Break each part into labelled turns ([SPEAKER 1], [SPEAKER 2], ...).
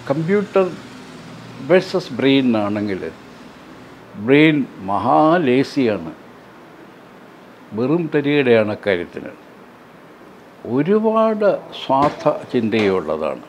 [SPEAKER 1] computer versus brain ആണെങ്കിൽ brain മഹാലേസിയാണ് വെറും തരികടയാണ് അക്കാര്യത്തിന് ഒരുപാട് സ്വാർത്ഥ ചിന്തയുള്ളതാണ്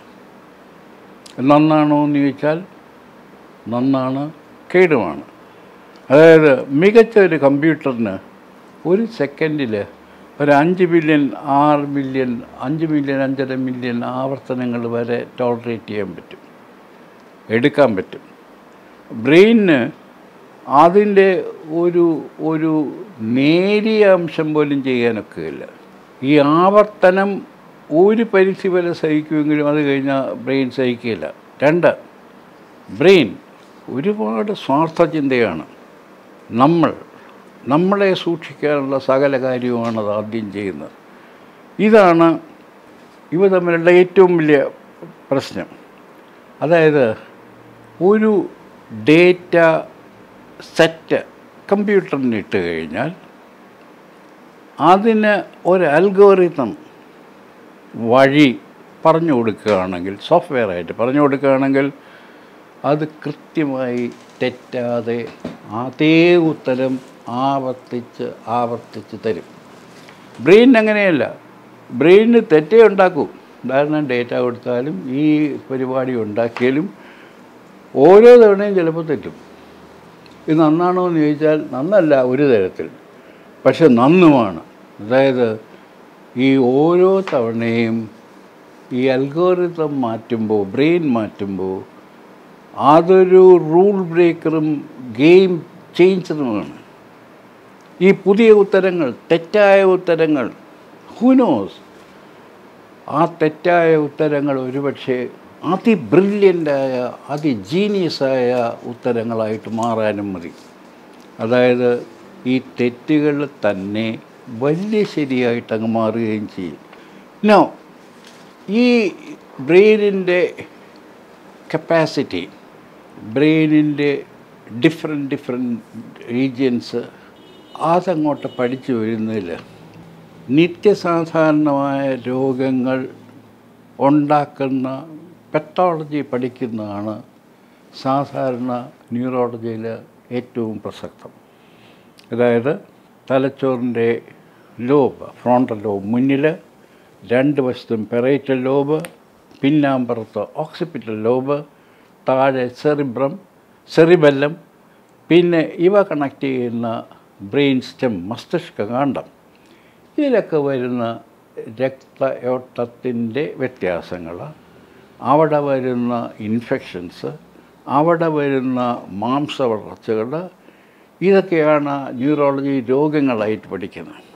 [SPEAKER 1] നന്നാണോ എന്ന് ചോദിച്ചാൽ നന്നാണ് കേടുമാണ് അതായത് മികച്ച ഒരു കമ്പ്യൂട്ടറിന് ഒരു സെക്കൻഡിൽ ഒരു അഞ്ച് മില്യൺ ആറ് മില്യൺ അഞ്ച് മില്യൺ അഞ്ചര മില്യൺ ആവർത്തനങ്ങൾ വരെ ടോളറേറ്റ് ചെയ്യാൻ പറ്റും എടുക്കാൻ പറ്റും ബ്രെയിനിന് അതിൻ്റെ ഒരു ഒരു നേരിയ അംശം പോലും ചെയ്യാനൊക്കെയില്ല ഈ ആവർത്തനം ഒരു പരിധി വരെ സഹിക്കുമെങ്കിലും അത് കഴിഞ്ഞാൽ ബ്രെയിൻ സഹിക്കില്ല രണ്ട് ബ്രെയിൻ ഒരുപാട് സ്വാർത്ഥ ചിന്തയാണ് നമ്മൾ നമ്മളെ സൂക്ഷിക്കാനുള്ള സകല കാര്യവുമാണ് അത് ആദ്യം ചെയ്യുന്നത് ഇതാണ് ഇവ തമ്മിലുള്ള ഏറ്റവും വലിയ പ്രശ്നം അതായത് ഒരു ഡേറ്റ സെറ്റ് കമ്പ്യൂട്ടറിന് ഇട്ട് കഴിഞ്ഞാൽ അതിന് ഒരു അൽഗോറിതം വഴി പറഞ്ഞു കൊടുക്കുകയാണെങ്കിൽ സോഫ്റ്റ്വെയറായിട്ട് പറഞ്ഞു കൊടുക്കുകയാണെങ്കിൽ അത് കൃത്യമായി തെറ്റാതെ അതേ ഉത്തരം ആവർത്തിച്ച് ആവർത്തിച്ച് തരും ബ്രെയിൻ അങ്ങനെയല്ല ബ്രെയിനിന് തെറ്റേ ഉണ്ടാക്കും ഉദാഹരണം ഡേറ്റ കൊടുത്താലും ഈ പരിപാടി ഉണ്ടാക്കിയാലും ഓരോ തവണയും ചിലപ്പോൾ തെറ്റും ഇത് നന്നാണോ എന്ന് ചോദിച്ചാൽ നന്നല്ല ഒരു തരത്തിൽ പക്ഷെ നന്നുമാണ് അതായത് ഈ ഓരോ തവണയും ഈ അൽഗോരിതം മാറ്റുമ്പോൾ ബ്രെയിൻ മാറ്റുമ്പോൾ അതൊരു റൂൾ ബ്രേക്കറും ഗെയിം ചേഞ്ചറുമാണ് ഈ പുതിയ ഉത്തരങ്ങൾ തെറ്റായ ഉത്തരങ്ങൾ ഹുനോസ് ആ തെറ്റായ ഉത്തരങ്ങൾ ഒരുപക്ഷെ അതിബ്രില്യൻ്റായ അതിജീനിയസായ ഉത്തരങ്ങളായിട്ട് മാറാനും മതി അതായത് ഈ തെറ്റുകൾ തന്നെ വലിയ ശരിയായിട്ട് അങ്ങ് മാറുകയും ചെയ്യും നോ ഈ ബ്രെയിനിൻ്റെ കപ്പാസിറ്റി ബ്രെയിനിൻ്റെ ഡിഫറെൻറ്റ് ഡിഫറെൻറ്റ് റീജിയൻസ് അതങ്ങോട്ട് പഠിച്ചു വരുന്നതിൽ നിത്യസാധാരണമായ രോഗങ്ങൾ ഉണ്ടാക്കുന്ന പെത്തോളജി പഠിക്കുന്നതാണ് സാധാരണ ന്യൂറോളജിയിൽ ഏറ്റവും പ്രസക്തം അതായത് തലച്ചോറിൻ്റെ ലോബ് ഫ്രോണ്ടൽ ലോബ് മുന്നിൽ രണ്ട് വശത്തും പെറേറ്റൽ ലോബ് പിന്നാമ്പുറത്ത് ഓക്സിപ്പിറ്റൽ ലോബ് താഴെ സെറിബ്രം സെറിബെല്ലം പിന്നെ ഇവ കണക്ട് ചെയ്യുന്ന ബ്രെയിൻ സ്റ്റെം മസ്തിഷ്ക കാണ്ഡം ഇതിലൊക്കെ വരുന്ന രക്തയോട്ടത്തിൻ്റെ വ്യത്യാസങ്ങൾ അവിടെ വരുന്ന ഇൻഫെക്ഷൻസ് അവിടെ വരുന്ന മാംസവളർച്ചകൾ ഇതൊക്കെയാണ് ന്യൂറോളജി രോഗങ്ങളായിട്ട് പഠിക്കുന്നത്